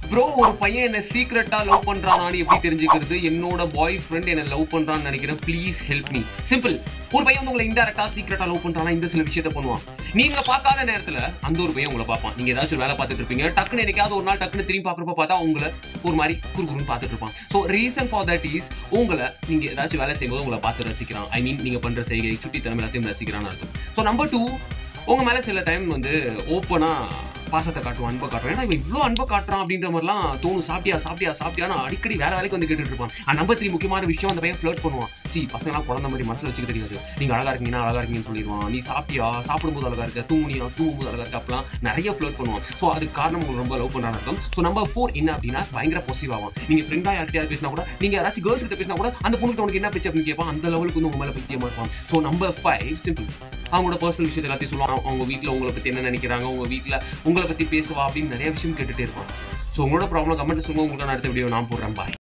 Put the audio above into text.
bro ஒரு பையன் என்ன சீக்ரெட்டா லவ் பண்றானான்னு எப்படி தெரிஞ்சுக்கிறது என்னோட பாய் ஃப்ரெண்ட் என்ன லவ் பண்றான்னு நினைக்கிறேன் ப்ளீஸ் ஹெல்ப் மீ சிம்பிள் ஒரு பையன் வந்து உங்களை இன்டெரக்டா சீக்ரெட்டா லவ் பண்றானா இந்த சில விஷயத்த பண்ணுவான் நீங்க பார்க்காத நேரத்துல அந்த ஒரு பையன் உங்களை பார்ப்பான் நீங்க ஏதாச்சும் வேலை பார்த்துட்டு இருப்பீங்க டக்குன்னு என்னைக்காவது ஒரு நாள் டக்குன்னு திரும்பி பார்க்குறப்ப பார்த்தா உங்களை ஒரு மாதிரி குறுகுறுன்னு பார்த்துட்டு இருப்பான் so reason for that is உங்களை நீங்க ஏதாச்சும் வேலை செய்யும்போது உங்களை பார்த்து ரசிக்கிறான் ஐ மீன் நீங்க பண்ற செய்கை சுட்டித்தனம் எல்லாத்தையும் ரசிக்கிறான்னு அர்த்தம் ஸோ நம்பர் டூ உங்க மேல சில டைம் வந்து ஓப்பனா பாசத்தை காட்டுவான் அன்பை காட்டுவான் ஏன்னா இவன் இவ்வளோ அன்பை காட்டுறான் அப்படின்ற மாதிரிலாம் தோணும் சாப்பிட்டியா சாப்பிட்டியா சாப்பிட்டியான்னு அடிக்கடி வேற வேலைக்கு வந்து கேட்டுட்டு இருப்பான் அண்ட் நம்பர் த்ரீ முக்கியமான விஷயம் அந்த பையன் ஃப்ளர்ட் பண்ணுவான் சி பசங்களாம் குழந்த மாதிரி மனசில் வச்சுக்க தெரியாது நீங்க அழகா இருக்கீங்கன்னா அழகா இருக்கீங்கன்னு சொல்லிடுவான் நீ சாப்பிட்டியா சாப்பிடும்போது அழகா இருக்க தூங்குனியா தூங்கும்போது அழகா இருக்க அப்பலாம் நிறைய ஃப்ளர்ட் பண்ணுவான் ஸோ அதுக்கு காரணம் உங்களுக்கு ரொம்ப லவ் பண்றான்னு அர்த்தம் ஸோ நம்பர் ஃபோர் என்ன அப்படின்னா பயங்கர பொசிவ் ஆகும் நீங்க ஃப்ரெண்டா யார்கிட்டயாவது பேசினா கூட நீங்க யாராச்சும் கேர்ள்ஸ் கிட்ட பேசினா கூட அந்த பொண்ணுக்கு உனக்கு என்ன பேச்சு அப்படின்னு கேட்பான் அந்த லெவலுக்கு வந்து உங்க மேல பத்தியமா இருப்பான் ஸோ நம்பர் ஃபைவ் சிம்பிள் அவங்களோட பர்சனல் விஷயத்தை எல்லாத்தையும் சொல்லுவாங்க அவங்க வீட்டில் உங்களை பற்றி என்ன நினைக்கிறாங்க உங்க வீட்டில் உங்களை பற்றி பேசுவா அப்படின்னு நிறைய விஷயம் கேட்டுட்டே இருப்பாங்க ஸோ உங்களோட ப்ராப்ளம் கமெண்ட் சொல்லுங்க உங்களுக்கு நான் அடுத்த வீடியோ நான் போடுறேன் பாய்